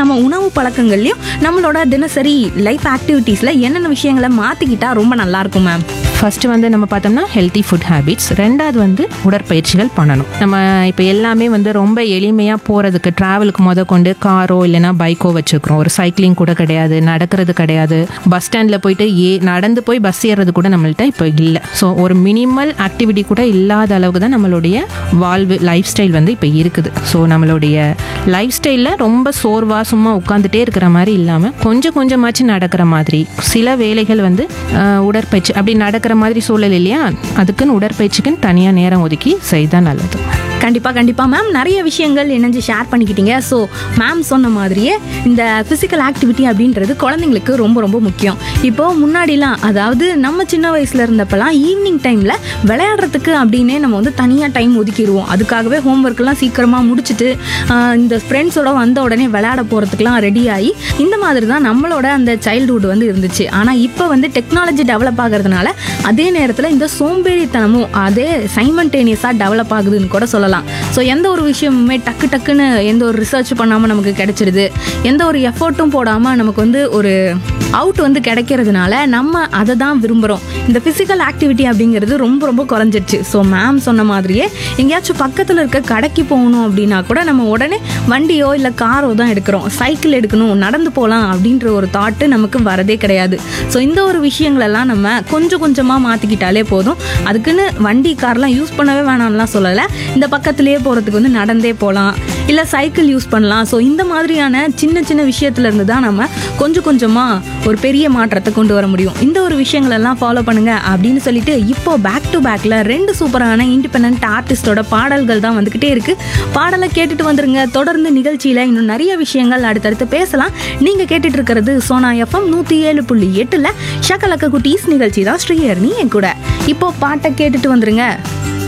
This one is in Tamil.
நம்ம உணவு பழக்கங்கள்லையும் நம்மளோட தினசரி லைஃப் ஆக்டிவிட்டீஸில் என்னென்ன விஷயங்களை மாற்றிக்கிட்டா ரொம்ப நல்லா இருக்கும் மேம் ஃபர்ஸ்ட் வந்து நம்ம பார்த்தோம்னா ஹெல்த்தி ஃபுட் ஹேபிட்ஸ் ரெண்டாவது வந்து உடற்பயிற்சிகள் பண்ணணும் நம்ம இப்போ எல்லாமே வந்து ரொம்ப எளிமையாக போகிறதுக்கு ட்ராவலுக்கு முத கொண்டு காரோ இல்லைனா பைக்கோ வச்சுக்கிறோம் ஒரு சைக்கிளிங் கூட கிடையாது நடக்கிறது கிடையாது பஸ் ஸ்டாண்டில் போயிட்டு ஏ நடந்து போய் பஸ் ஏறுறது கூட நம்மள்ட்ட இப்போ இல்லை ஸோ ஒரு மினிமல் ஆக்டிவிட்டி கூட இல்லாத அளவுக்கு தான் நம்மளுடைய வாழ்வு லைஃப் ஸ்டைல் வந்து இப்போ இருக்குது ஸோ நம்மளுடைய லைஃப் ஸ்டைலில் ரொம்ப சோர்வாக சும்மா உட்காந்துட்டே இருக்கிற மாதிரி இல்லாமல் கொஞ்சம் கொஞ்சமாச்சும் நடக்கிற மாதிரி சில வேலைகள் வந்து ஆஹ், உடற்பயிற்சி அப்படி நடக்கிற மாதிரி சூழல் இல்லையா அதுக்குன்னு உடற்பயிற்சிக்குன்னு தனியாக நேரம் ஒதுக்கி செய்தால் நல்லது கண்டிப்பாக கண்டிப்பாக மேம் நிறைய விஷயங்கள் இணைஞ்சு ஷேர் பண்ணிக்கிட்டீங்க ஸோ மேம் சொன்ன மாதிரியே இந்த ஃபிசிக்கல் ஆக்டிவிட்டி அப்படின்றது குழந்தைங்களுக்கு ரொம்ப ரொம்ப முக்கியம் இப்போ முன்னாடிலாம் அதாவது நம்ம சின்ன வயசில் இருந்தப்பலாம் ஈவினிங் டைமில் விளையாடுறதுக்கு அப்படின்னே நம்ம வந்து தனியாக டைம் ஒதுக்கிடுவோம் அதுக்காகவே ஹோம்ஒர்க்லாம் சீக்கிரமாக முடிச்சுட்டு ஆஹ், இந்த ஃப்ரெண்ட்ஸோட வந்த உடனே விளையாட போகிறதுக்குலாம் ரெடி ஆகி இந்த மாதிரி தான் நம்மளோட அந்த சைல்டுஹுட் வந்து இருந்துச்சு ஆனால் இப்போ வந்து டெக்னாலஜி டெவலப் ஆகிறதுனால அதே நேரத்தில் இந்த சோம்பேறித்தனமும் அதே சைமன்டேனியஸாக டெவலப் ஆகுதுன்னு கூட சொல்லலாம் ஸோ எந்த ஒரு விஷயமுமே டக்கு டக்குன்னு எந்த ஒரு ரிசர்ச் பண்ணாமல் நமக்கு கிடைச்சிடுது எந்த ஒரு எஃபர்ட்டும் போடாமல் நமக்கு வந்து ஒரு அவுட் வந்து கிடைக்கிறதுனால நம்ம அதை தான் விரும்புகிறோம் இந்த ஃபிசிக்கல் ஆக்டிவிட்டி அப்படிங்கிறது ரொம்ப ரொம்ப குறைஞ்சிருச்சு ஸோ மேம் சொன்ன மாதிரியே எங்கேயாச்சும் பக்கத்தில் இருக்க கடைக்கு போகணும் அப்படின்னா கூட நம்ம உடனே வண்டியோ இல்லை காரோ தான் எடுக்கிறோம் சைக்கிள் எடுக்கணும் நடந்து போகலாம் அப்படின்ற ஒரு தாட்டு நமக்கு வரதே கிடையாது ஸோ இந்த ஒரு விஷயங்களெல்லாம் நம்ம கொஞ்சம் கொஞ்சமாக மாற்றிக்கிட்டாலே போதும் அதுக்குன்னு வண்டி கார்லாம் யூஸ் பண்ணவே வேணாம்லாம் சொல்லலை இந்த பக்கத்துலேயே போகிறதுக்கு வந்து நடந்தே போகலாம் இல்லை சைக்கிள் யூஸ் பண்ணலாம் ஸோ இந்த மாதிரியான சின்ன சின்ன விஷயத்துல இருந்து தான் நம்ம கொஞ்சம் கொஞ்சமாக ஒரு பெரிய மாற்றத்தை கொண்டு வர முடியும் இந்த ஒரு விஷயங்களெல்லாம் ஃபாலோ பண்ணுங்க அப்படின்னு சொல்லிட்டு இப்போ பேக் டு பேக்கில் ரெண்டு சூப்பரான இண்டிபெண்ட் ஆர்டிஸ்டோட பாடல்கள் தான் வந்துக்கிட்டே இருக்கு பாடலை கேட்டுட்டு வந்துருங்க தொடர்ந்து நிகழ்ச்சியில் இன்னும் நிறைய விஷயங்கள் அடுத்தடுத்து பேசலாம் நீங்கள் கேட்டுட்டு இருக்கிறது சோனா எஃப்எம் நூற்றி ஏழு புள்ளி எட்டில் ஷக்கலக்க குட்டீஸ் நிகழ்ச்சி தான் ஸ்ரீஹர்னி என் கூட இப்போ பாட்டை கேட்டுட்டு வந்துருங்க